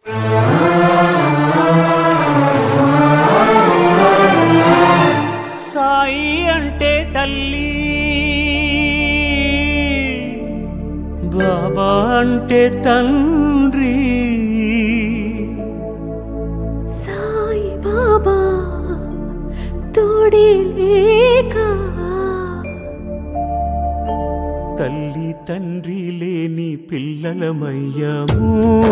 సాయి అంటే తల్లి బాబా అంటే తండ్రి సాయి బాబా తోడే లేక తల్లి తండ్రి లేని పిల్లలమయ్యాము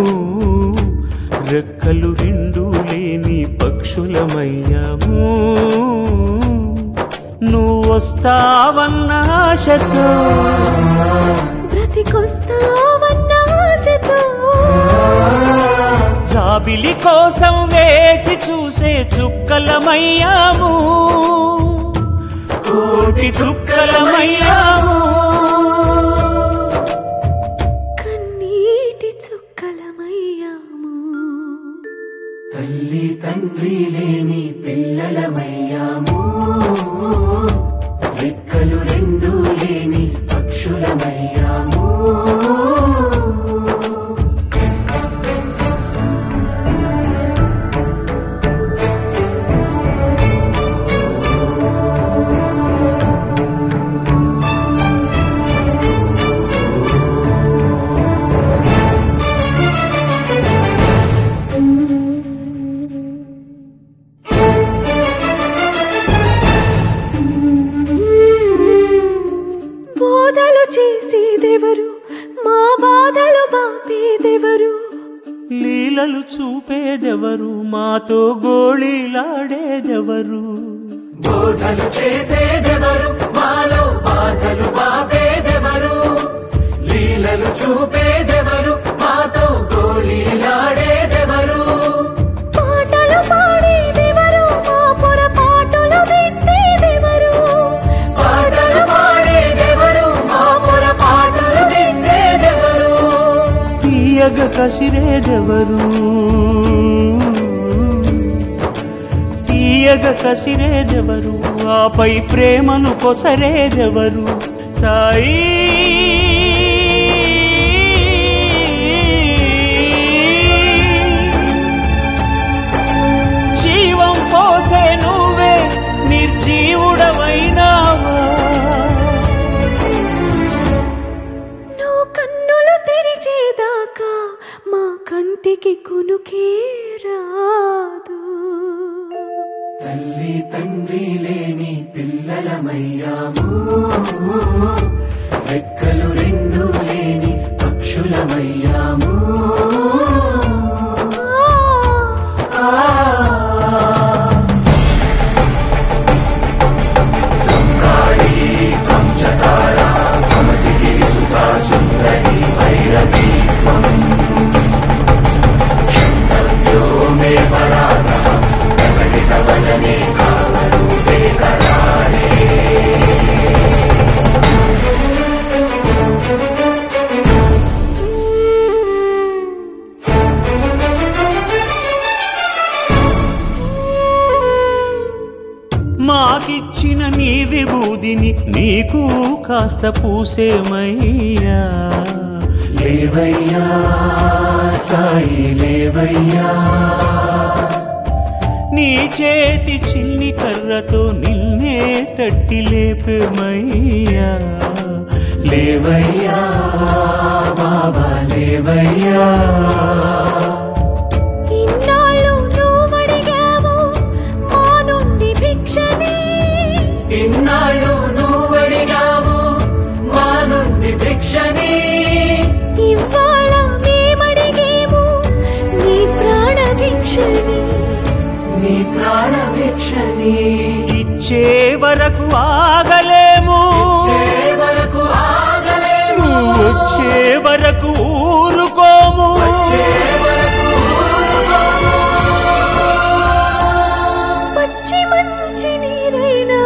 రెక్కలు రెండు లేని పక్షులమయ్యాము నువ్వు వస్తావన్న ఆశతో బ్రతికొస్తావన్న ఆశతో జాబిలి కోసం వేచి చూసే చుక్కలమయ్యాము కోటి చుక్కలమయ్యాము కన్నీటి చుక్కలమయ్యాము తల్లి తండ్రి లేని పిల్లలమయ్యాము రెక్కలు రెండు లేని పక్షులమయ్యాము బోధలు చేసేదెవరు మా బాధలు బాపేదెవరు లీలలు చూపేదెవరు మాతో గోళీలాడేదెవరు బోధలు చేసేదెవరు మాలో బాధలు బాపేదెవరు లీలలు చూపేదెవరు మాతో గోళీలాడేదెవరు పాటలు పాడేదెవరు మా పొరపాటులు దిద్దేదెవరు పాటలు పాడేదెవరు మా పొరపాటులు దిద్దేదెవరు తీయగ కసిరేదెవరు తీయగ కసిరేదెవరు ఆపై ప్రేమను కొసరేదెవరు సాయి జీవం పోసే నువ్వే నిర్జీవుడవైనావా నువ్వు కన్నులు తెరిచేదాకా మా కంటికి కునుకే రాదు తల్లి తండ్రి లేని పిల్లలమయ్యాము రెక్కలు రెండు లేని పక్షులమయ్యాము మాకిచ్చిన నీ విభూదిని నీకు కాస్త పూసేమయ్యా లేవయ్యా సాయి లేవయ్యా నీ చేతి చిన్ని కర్రతో నిన్నే తట్టి లేపేమయ్యా లేవయ్యా బాబా లేవయ్యా ఇన్నాళ్ళు నువ్వడిగావు మా నుండి భిక్షని ఇన్నాళ్ళు నువ్వడిగావు మా నుండి భిక్షని ఇవాళ మేమడిగేము నీ ప్రాణ భిక్షని నీ ప్రాణ భిక్షని ఇచ్చే వరకు ఆగలేము చే వరకు ఆగలేము నువ్వు వచ్చే వరకు ఊరుకోము చే వరకు ఊరుకోము. పచ్చి మంచి నీరైనా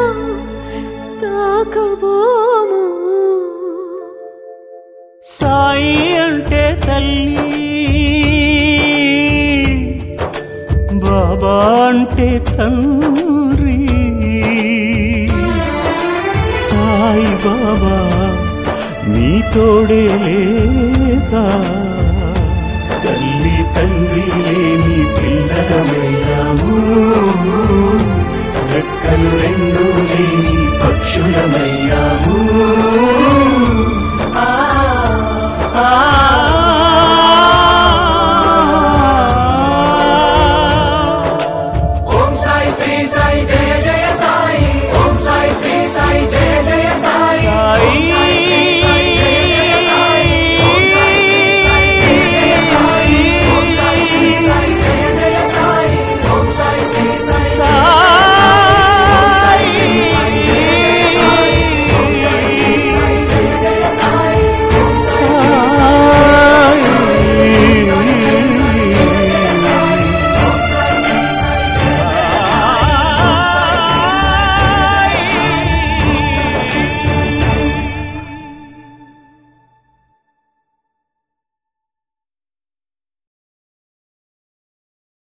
తాకబోము సాయి అంటే తల్లి బాబా అంటే తండ్రి సాయి బాబా నీ తోడే లేక తల్లి తండ్రి లేని పిల్లలమయ్యాము రెక్కలు రెండు లేని పక్షులమయ్యాము